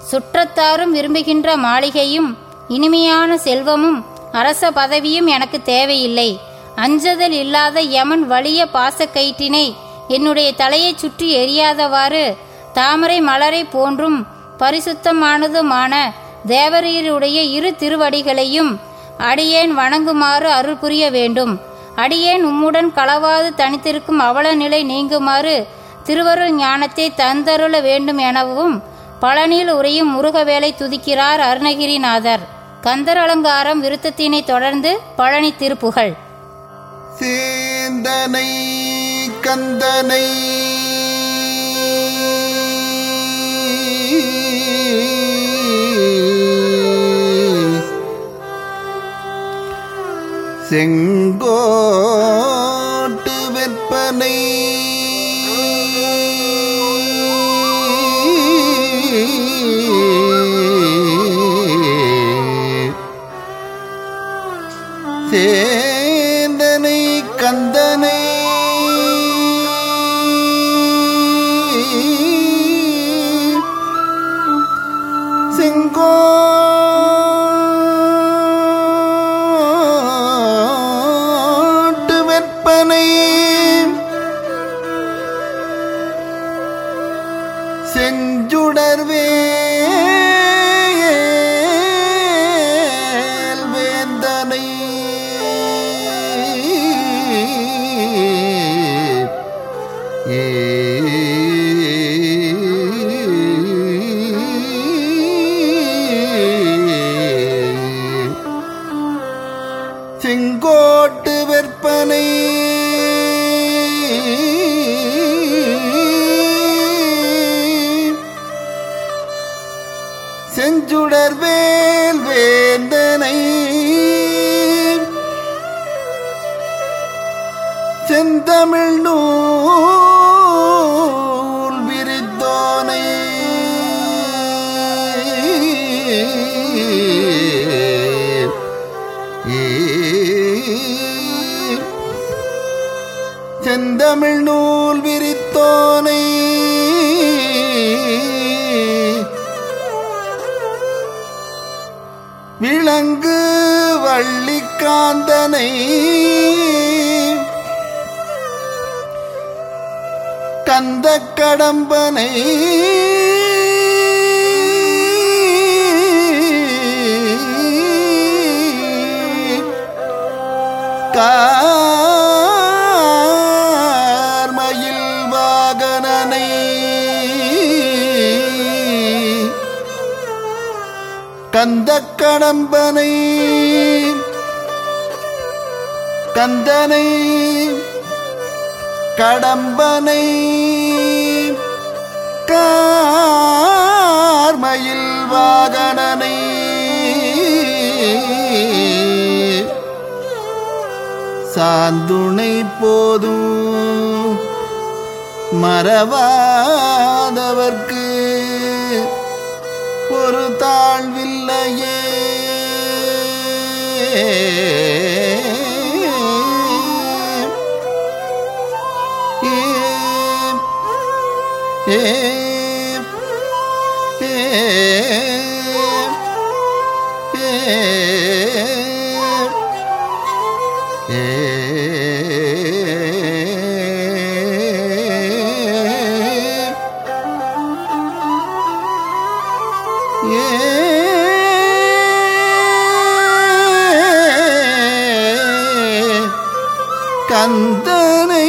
சுற்றத்தாரும் விரும்புகின்ற மாளிகையும் இனிமையான செல்வமும் அரச பதவியும் எனக்கு தேவையில்லை அஞ்சதல் இல்லாத யமன் வலிய பாசக்கயிற்றினை என்னுடைய தலையைச் சுற்றி எரியாதவாறு தாமரை மலரை போன்றும் பரிசுத்தமானதுமான தேவரீருடைய இரு திருவடிகளையும் அடியேன் வணங்குமாறு அருள் புரிய வேண்டும் அடியேன் உம்முடன் களவாது தனித்திருக்கும் அவல நிலை நீங்குமாறு திருவருள் ஞானத்தை தந்தருள வேண்டும் எனவும் பழனியில் உரையும் முருகவேலை துதிக்கிறார் அருணகிரிநாதர் கந்தர் அலங்காரம் விருத்தத்தினை தொடர்ந்து பழனி திருப்புகழ் சேந்தனை கந்தனை செங்கோட்டு விற்பனை சேந்தனை கந்தனை செங்கோட்டு வெப்பனை செஞ்சுடர்வேல் வேந்தனை செங்கோட்டு விற்பனை செஞ்சுடர் வேல் வேந்தனை செந்தமிழ் நூல் விரித்தோனை செந்தமிழ் நூல் விரித்தோனை விலங்கு வள்ளிக்காந்தனை கந்த கடம்பனை கார்மயில் வாகனனை கந்த கடம்பனை கந்தனை கடம்பனை கார்மயில் வாகனனை சாந்துணை போதும் மறவாதவர்க்கு ஒரு தாழ்வில்லையே ஏ கந்தனை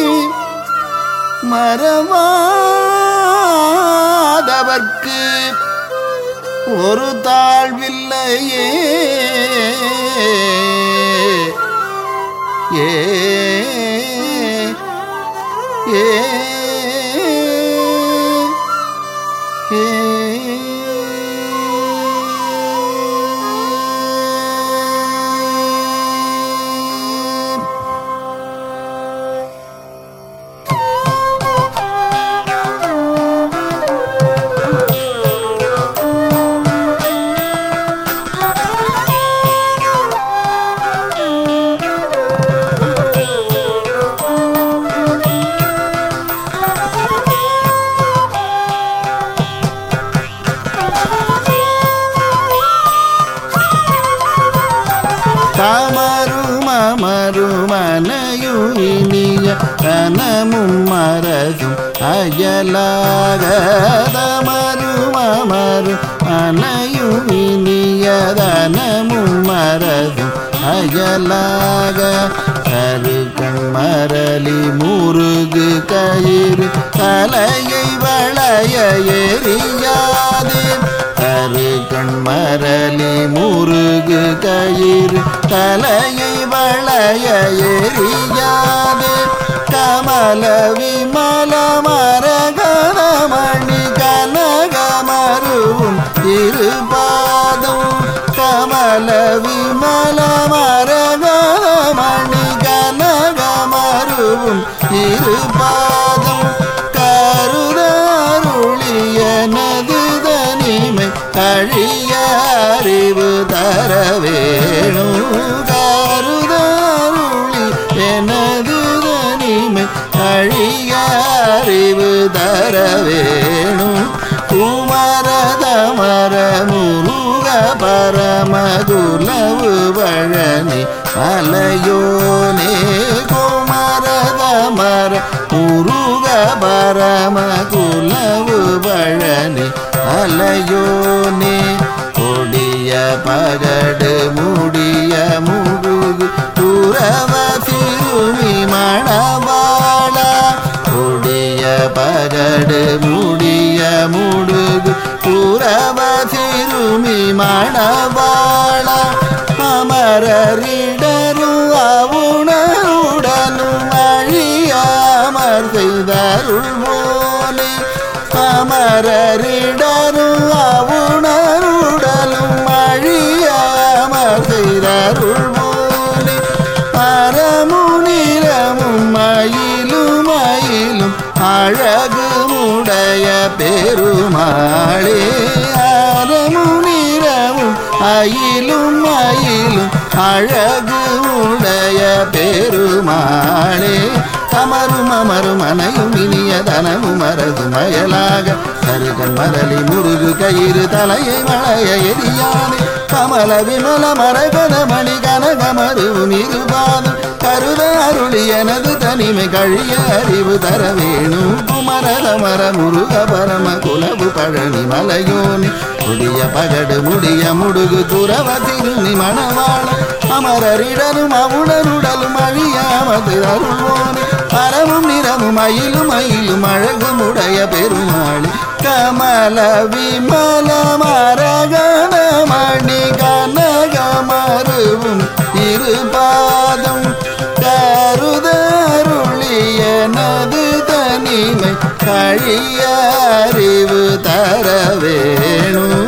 மறவாதவர்க்கு ஒரு தாழ்வில்லையே ஏ ஏ ஏ மருமனையும் இனிய தனமும் மரதும் அயலாக தமருமரு மனையும் இனிய தனமும் மரதும் அயலாக கருக்கண் மரளி முருகு கயிறு தலையை வளைய எரியாது கருக்கண் மரளி முருகு கயிறு தலையை வளைய எரியாது கமல விமல மரகணமணி கனகமருவும் இருபாதம் கமல விமல மரகணமணி கனகமருவும் இருபாதம் கருதருளியனது தனிமை கழிய அறிவு தர வேணும் கருதருளி எனது தனிமை கழிய அறிவு தர வேணும் குமரதமர முருக பரமகுலவு பழனி மலையோனே குமரதமர முருக பரமகுலவு பழனி மலையோனே கொடிய பகடு முடிய முழுகு துறவ திருமி மணவாள கொடிய பகடு முடிய முடுகு துறவ திருமி மணவாள அமரரிடரும் அவுணருடனும் அழியாமற் செய்தருள் போலே அமரரிடரும் அவுணருடலும் அழியாமற் செய்தருள் போலே பரமுனிரமும் மயிலும் மயிலும் அழகுமுடைய பெருமாளே அறமுனிரமும் அயிலும் அயிலும் அழகுமுடைய பெருமாளே அமரும் அமரும் அனையும் இனிய தனமும் மரது மயலாக கருகன் மரளி முருகு கயிறு தலையை மழைய எரியானே கமல விமல மரகத மணி கனகமருவும் இருபாதம் கருத அருளி எனது தனிமை கழிய அறிவு தர வேணும் குமரத மர முருக பரம குலவு பழனி மலையோனி கொடிய பகடு முடிய முடுகு துறவ திருநி மணவாள அமரரிடலும் அவுணருடலும் அழியாமது அருள்வோனே பரமும் நிறமும் அயிலும் அயிலும் அழகும் உடைய பெருமாளி கமல விமல மரகண மணி கனகமருவும் இருபாதம் கருதருளியனது தனிமை கழிய அறிவு தர வேணும்